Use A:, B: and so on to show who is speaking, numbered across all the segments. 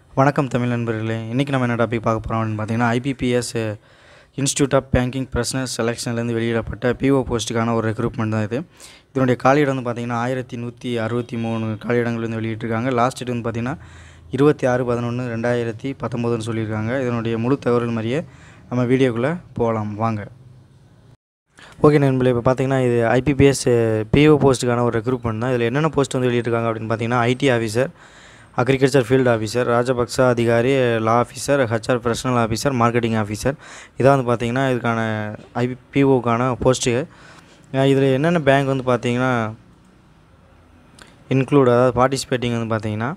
A: வணக்கம் தமிழ் நண்பர்களே இன்றைக்கி நம்ம என்ன டாபிக் பார்க்க போகிறோம் அப்படின்னு பார்த்தீங்கன்னா IBPS institute of banking personnel செலெக்ஷன்லேருந்து வெளியிடப்பட்ட பிஓ போஸ்ட்டுக்கான ஒரு ரெக்ரூட்மெண்ட் தான் இது இதனுடைய காலியிடம் வந்து பார்த்திங்கன்னா ஆயிரத்தி நூற்றி அறுபத்தி மூணு காலியிடங்கள் வந்து வெளியிட்டிருக்காங்க லாஸ்ட் டேட் வந்து பார்த்திங்கன்னா இருபத்தி ஆறு பதினொன்று ரெண்டாயிரத்தி பத்தொம்போதுன்னு சொல்லியிருக்காங்க இதனுடைய முழு தகவல் மாதிரியே நம்ம வீடியோக்குள்ளே போகலாம் வாங்க ஓகே நண்பர்களே இப்போ பார்த்தீங்கன்னா இது ஐபிபிஎஸ் பிஓ போஸ்ட்டுக்கான ஒரு ரெக்ரூட்மெண்ட் தான் இதில் என்னென்ன போஸ்ட் வந்து வெளியிட்டிருக்காங்க அப்படின்னு பார்த்தீங்கன்னா IT officer agriculture field officer ராஜபக்சா Adhikari law officer HR professional officer marketing officer இதான் வந்து பார்த்தீங்கன்னா இதுக்கான ஐபி பிஓக்கான போஸ்ட்டு இதில் என்னென்ன பேங்க் வந்து பார்த்தீங்கன்னா இன்க்ளூட் அதாவது பார்ட்டிசிபேட்டிங் வந்து பார்த்தீங்கன்னா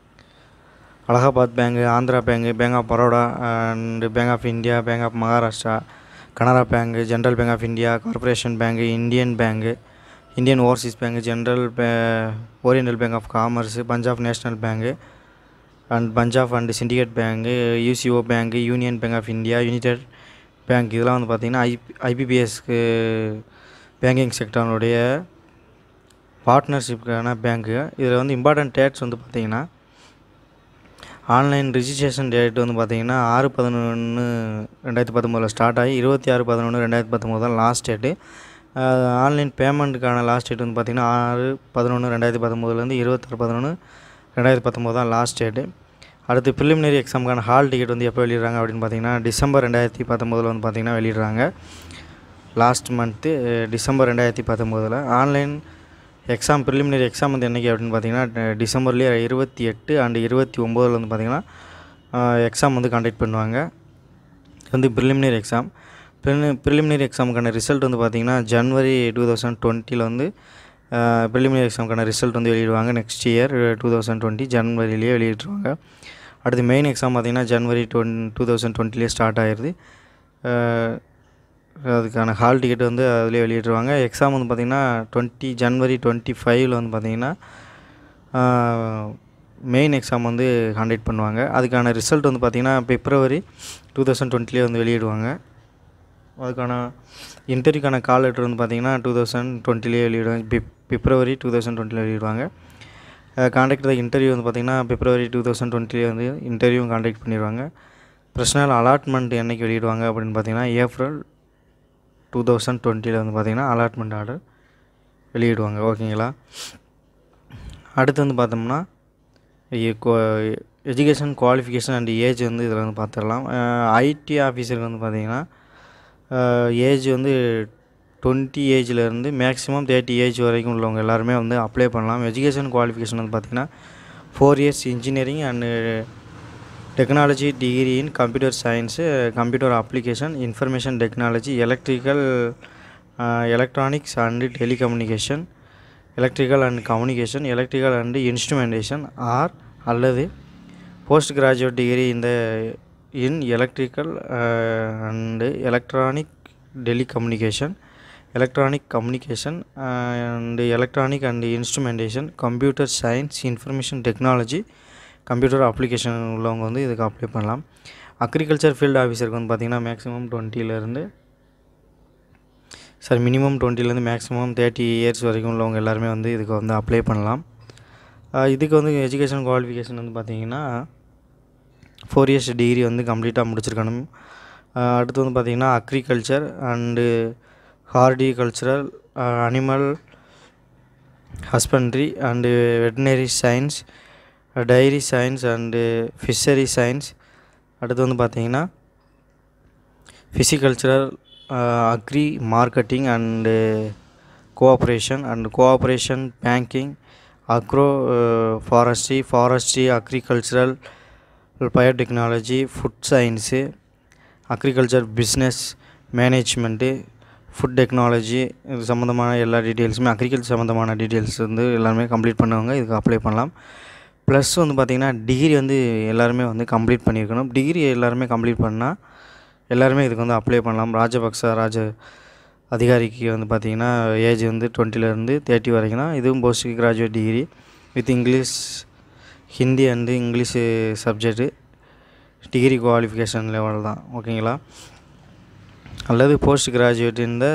A: Allahabad bank Andhra bank bank of Baroda and bank of India bank of Maharashtra Canara bank general bank of India corporation bank Indian bank Indian overseas bank general பே oriental bank of commerce Punjab national bank and Punjab and syndicate bank UCO bank union bank of India united bank இதெல்லாம் வந்து பார்த்திங்கன்னா ஐ ஐபிபிஎஸ்க்கு banking செக்டருடைய பார்ட்னர்ஷிப்புக்கான பேங்க்கு இதில் வந்து important dates வந்து பார்த்திங்கன்னா online registration date வந்து பார்த்திங்கன்னா ஆறு பதினொன்று ரெண்டாயிரத்தி பத்தொம்போதில் ஸ்டார்ட் ஆகி இருபத்தி ஆறு பதினொன்று ரெண்டாயிரத்தி பத்தொம்போது தான் லாஸ்ட் டேட்டு ஆன்லைன் பேமெண்ட்டுக்கான லாஸ்ட் டேட் வந்து பார்த்திங்கன்னா ஆறு பதினொன்று ரெண்டாயிரத்தி பத்தொம்போதுலேருந்து இருபத்தாறு பதினொன்று ரெண்டாயிரத்தி பத்தொம்போது தான் லாஸ்ட் டேட்டு அடுத்து ப்ரிலிமினரி எக்ஸாமுக்கான ஹால் டிக்கெட் வந்து எப்போ வெளியிடுறாங்க அப்படின்னு பார்த்தீங்கன்னா டிசம்பர் ரெண்டாயிரத்தி பத்தொம்போதில் வந்து பார்த்திங்கன்னா வெளியிடுறாங்க லாஸ்ட் மந்த்து டிசம்பர் ரெண்டாயிரத்தி பத்தொம்போதில் ஆன்லைன் எக்ஸாம் ப்ரிலிமினரி எக்ஸாம் வந்து என்றைக்கு அப்படின்னு பார்த்தீங்கன்னா டிசம்பர்லேயே இருபத்தி எட்டு அண்டு இருபத்தி ஒம்போதில் வந்து பார்த்திங்கன்னா எக்ஸாம் வந்து கண்டக்ட் பண்ணுவாங்க வந்து ப்ரிலிமினரி எக்ஸாம் ப்ரிலிமினரி எக்ஸாமுக்கான ரிசல்ட் வந்து பார்த்திங்கன்னா ஜனவரி டூ தௌசண்ட் டுவெண்ட்டியில் வந்து ப்ரிலிமினரி எக்ஸாமுக்கான ரிசல்ட் வந்து வெளியிடுவாங்க next year two thousand twenty ஜனவரிலேயே வெளியிட்ருவாங்க அடுத்து மெயின் எக்ஸாம் பார்த்திங்கன்னா ஜனவரி டுவென் டூ தௌசண்ட் டுவெண்ட்டிலே ஸ்டார்ட் ஆயிடுது அதுக்கான ஹால் டிக்கெட் வந்து அதிலே வெளியிட்ருவாங்க எக்ஸாம் வந்து பார்த்திங்கன்னா டுவெண்ட்டி ஜனவரி டுவெண்ட்டி ஃபைவ்ல வந்து பார்த்திங்கன்னா மெயின் எக்ஸாம் வந்து கண்டக்ட் பண்ணுவாங்க அதுக்கான ரிசல்ட் வந்து பார்த்திங்கன்னா பிப்ரவரி டூ தௌசண்ட் டுவெண்ட்டிலே வந்து வெளியிடுவாங்க அதுக்கான இன்டர்வியூக்கான கால் லெட்டர் வந்து பார்த்திங்கன்னா டூ தௌசண்ட் டுவெண்ட்டிலே வெளியிடுவாங்க பிப் பிப்ரவரி டூ தௌசண்ட் டுவெண்ட்டியில் வெளியிடுவாங்க காண்டக்ட் த இன்டர்வியூ வந்து பார்த்திங்கன்னா பிப்ரவரி டூ தௌசண்ட் டுவெண்ட்டிலே வந்து இன்டர்வியூ காண்டக்ட் பண்ணிடுவாங்க பர்சனல் அலாட்மெண்ட் என்றைக்கு வெளியிடுவாங்க அப்படின்னு பார்த்தீங்கன்னா ஏப்ரல் டூ தௌசண்ட் டுவெண்ட்டியில் வந்து பார்த்திங்கன்னா அலாட்மெண்ட் ஆர்டர் வெளியிடுவாங்க ஓகேங்களா அடுத்து வந்து பார்த்தோம்னா எஜுகேஷன் குவாலிஃபிகேஷன் அண்ட் ஏஜ் வந்து இதில் வந்து பார்த்துடலாம் ஐடி ஆஃபீஸருக்கு வந்து பார்த்திங்கன்னா ஏஜ் வந்து டுவெண்ட்டி ஏஜ்லேருந்து மேக்ஸிமம் தேர்ட்டி ஏஜ் வரைக்கும் உள்ளவங்க எல்லாருமே வந்து அப்ளை பண்ணலாம் எஜுகேஷன் குவாலிஃபிகேஷன் வந்து பார்த்திங்கன்னா four years engineering and technology degree in computer science computer application information technology electrical electronics and telecommunication electrical and communication electrical and instrumentation or அல்லது post graduate degree இந்த in electrical and electronic telecommunication electronic communication and electronic and instrumentation computer science information technology computer application உள்ளவங்க வந்து இதுக்கு apply பண்ணலாம் agriculture field ஆஃபீஸருக்கு வந்து பார்த்திங்கன்னா maximum டுவெண்ட்டிலேருந்து சார் மினிமம் டுவெண்ட்டிலேருந்து மேக்ஸிமம் தேர்ட்டி இயர்ஸ் வரைக்கும் உள்ளவங்க எல்லாருமே வந்து இதுக்கு வந்து அப்ளை பண்ணலாம் இதுக்கு வந்து எஜுகேஷன் குவாலிஃபிகேஷன் வந்து பார்த்திங்கன்னா ஃபோர் இயர்ஸ் டிகிரி வந்து கம்ப்ளீட்டாக முடிச்சிருக்கணும் அடுத்து வந்து பார்த்திங்கன்னா agriculture and horticultural animal husbandry and veterinary science dairy science and fishery science அடுத்து வந்து பார்த்திங்கன்னா pisciculture agri marketing and cooperation and cooperation banking agro forestry forestry agricultural biotechnology food science agriculture business management food technology இது சம்மந்தமான எல்லா டீட்டெயில்ஸுமே agriculture சம்மந்தமான details வந்து எல்லாருமே கம்ப்ளீட் பண்ணுவாங்க இதுக்கு அப்ளை பண்ணலாம் ப்ளஸ் வந்து பார்த்திங்கன்னா டிகிரி வந்து எல்லாருமே வந்து கம்ப்ளீட் பண்ணியிருக்கணும் டிகிரி எல்லாருமே கம்ப்ளீட் பண்ணால் எல்லாருமே இதுக்கு வந்து அப்ளை பண்ணலாம் ராஜபக்சா ராஜ அதிகாரிக்கு வந்து பார்த்திங்கன்னா ஏஜ் வந்து டுவெண்ட்டிலேருந்து தேர்ட்டி வரைக்கும் தான் இதுவும் post graduate degree with English Hindi and English subject degree qualification level தான் ஓகேங்களா அல்லது போஸ்ட் கிராஜுவேட் இந்த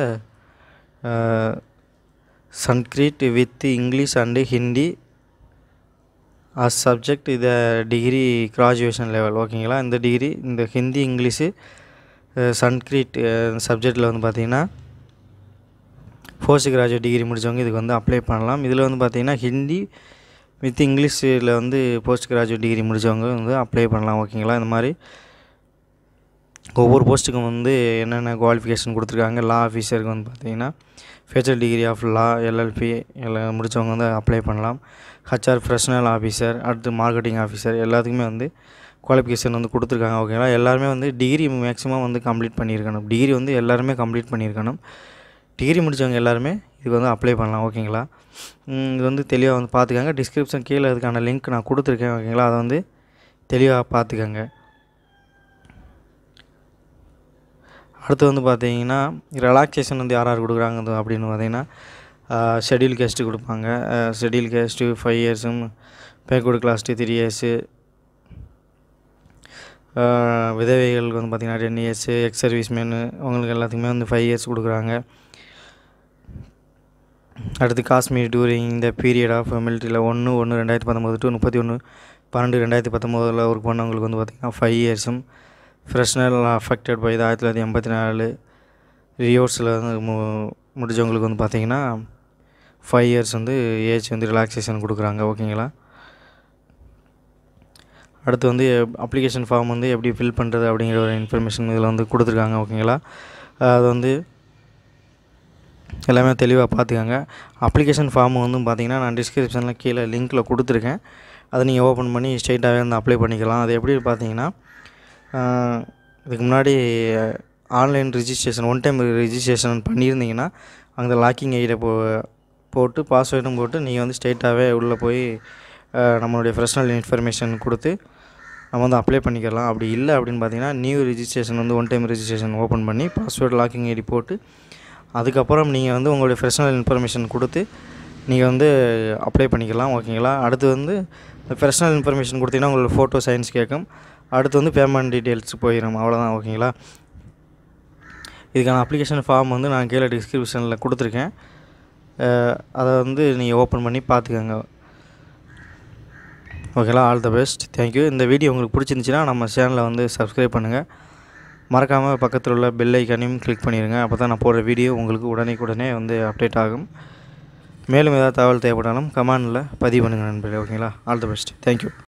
A: Sanskrit with English and Hindi as subject இதை டிகிரி கிராஜுவேஷன் லெவல் ஓகேங்களா இந்த டிகிரி இந்த ஹிந்தி இங்கிலீஷு சன்ஸ்கிரிட் சப்ஜெக்டில் வந்து பார்த்திங்கன்னா போஸ்ட் கிராஜுவேட் டிகிரி முடித்தவங்க இதுக்கு வந்து அப்ளை பண்ணலாம் இதில் வந்து பார்த்திங்கன்னா ஹிந்தி வித் இங்கிலீஷில் வந்து போஸ்ட் கிராஜுவேட் டிகிரி முடித்தவங்க வந்து அப்ளை பண்ணலாம் ஓகேங்களா இந்த மாதிரி ஒவ்வொரு போஸ்ட்டுக்கும் வந்து என்னென்ன குவாலிஃபிகேஷன் கொடுத்துருக்காங்க லா ஆஃபீஸருக்கு வந்து பார்த்திங்கன்னா bachelor degree of law LLB எல்லாம் முடித்தவங்க வந்து அப்ளை பண்ணலாம் ஹச்ஆர் ப்ரொஃபஷனல் ஆஃபீஸர் அடுத்து மார்க்கெட்டிங் ஆஃபீஸர் எல்லாத்துக்குமே வந்து குவாலிஃபிகேஷன் வந்து கொடுத்துருக்காங்க ஓகேங்களா எல்லாருமே வந்து டிகிரி மேக்ஸிமம் வந்து கம்ப்ளீட் பண்ணியிருக்கணும் டிகிரி வந்து எல்லாருமே கம்ப்ளீட் பண்ணியிருக்கணும் டிகிரி முடித்தவங்க எல்லாருமே இதுக்கு வந்து அப்ளை பண்ணலாம் ஓகேங்களா இது வந்து தெளிவாக வந்து பார்த்துக்கங்க டிஸ்கிரிப்ஷன் கீழே அதுக்கான லிங்க் நான் கொடுத்துருக்கேன் ஓகேங்களா அதை வந்து தெளிவாக பார்த்துக்கங்க அடுத்து வந்து பார்த்தீங்கன்னா ரிலாக்ஸேஷன் வந்து யார் யார் கொடுக்குறாங்க அப்படின்னு பார்த்தீங்கன்னா ஷெடியூல் கேஸ்ட்டு கொடுப்பாங்க ஷெடியூல் கேஸ்ட்டு ஃபைவ் இயர்ஸும் பேக்வர்டு கிளாஸ்ட்டு த்ரீ இயர்ஸு விதவைகளுக்கு வந்து பார்த்திங்கன்னா ten years ex service men அவங்களுக்கு எல்லாத்துக்குமே வந்து ஃபைவ் இயர்ஸ் கொடுக்குறாங்க அடுத்து காஷ்மீர் டூரிங் இந்த பீரியட் ஆஃப் மிலிட்ரியில் ஒன்று ஒன்று ரெண்டாயிரத்தி பத்தொம்போது டு முப்பத்தி ஒன்று பன்னெண்டு ரெண்டாயிரத்தி பத்தொம்போதில் ஒர்க் பண்ணவங்களுக்கு வந்து பார்த்திங்கன்னா ஃபைவ் இயர்ஸும் ஃப்ரெஷ்னல் அஃபெக்டட் பை இது ஆயிரத்தி தொள்ளாயிரத்தி எண்பத்தி நாலு ரியோர்ஸில் வந்து மு முடிஞ்சவங்களுக்கு வந்து பார்த்திங்கன்னா ஃபைவ் இயர்ஸ் வந்து ஏஜ் வந்து ரிலாக்ஸேஷன் கொடுக்குறாங்க ஓகேங்களா அடுத்து வந்து அப்ளிகேஷன் ஃபார்ம் வந்து எப்படி ஃபில் பண்ணுறது அப்படிங்கிற ஒரு இன்ஃபர்மேஷன் இதில் வந்து கொடுத்துருக்காங்க ஓகேங்களா அது வந்து எல்லாமே தெளிவாக பார்த்துக்கோங்க அப்ளிகேஷன் ஃபார்ம் வந்து பார்த்திங்கன்னா நான் டிஸ்கிரிப்ஷனில் கீழே லிங்க்கில் கொடுத்துருக்கேன் அதை நீங்கள் ஓப்பன் பண்ணி ஸ்ட்ரைட்டாகவே வந்து அப்ளை பண்ணிக்கலாம் அது எப்படி பார்த்தீங்கன்னா இதுக்கு முன்னாடி online registration one time registration பண்ணியிருந்தீங்கன்னா அந்த லாக்கிங் ஐடியை போ போட்டு பாஸ்வேர்டும் போட்டு நீங்கள் வந்து ஸ்ட்ரைட்டாகவே உள்ளே போய் நம்மளுடைய பர்சனல் இன்ஃபர்மேஷன் கொடுத்து நம்ம வந்து அப்ளை பண்ணிக்கலாம் அப்படி இல்லை அப்படின்னு பார்த்தீங்கன்னா நியூ ரிஜிஸ்ட்ரேஷன் வந்து ஒன் டைம் ரிஜிஸ்ட்ரேஷன் ஓப்பன் பண்ணி பாஸ்வேர்டு லாக்கிங் ஐடி போட்டு அதுக்கப்புறம் நீங்கள் வந்து உங்களுடைய பர்சனல் இன்ஃபர்மேஷன் கொடுத்து நீங்கள் வந்து அப்ளை பண்ணிக்கலாம் ஓகேங்களா அடுத்து வந்து பர்சனல் இன்ஃபர்மேஷன் கொடுத்தீங்கன்னா உங்களோட ஃபோட்டோ சயின்ஸ் கேட்கும் அடுத்து வந்து பேமெண்ட் டீட்டெயில்ஸ் போயிடும் அவ்வளோதான் ஓகேங்களா இதுக்கான அப்ளிகேஷன் ஃபார்ம் வந்து நான் கீழே டிஸ்கிரிப்ஷனில் கொடுத்துருக்கேன் அதை வந்து நீங்கள் ஓப்பன் பண்ணி பார்த்துக்கோங்க ஓகேங்களா ஆல் த பெஸ்ட் தேங்க்யூ இந்த வீடியோ உங்களுக்கு பிடிச்சிருந்துச்சின்னா நம்ம சேனலை வந்து சப்ஸ்கிரைப் பண்ணுங்கள் மறக்காமல் பக்கத்தில் உள்ள பெல் ஐக்கானையும் கிளிக் பண்ணிடுங்க அப்போ தான் நான் போடுற வீடியோ உங்களுக்கு உடனே உடனே வந்து அப்டேட் ஆகும் மேலும் ஏதாவது தகவல் தேவைப்பட்டாலும் கமெண்டில் பதிவு பண்ணுங்கள் நண்பர்களே ஓகேங்களா ஆல் த பெஸ்ட் தேங்க்யூ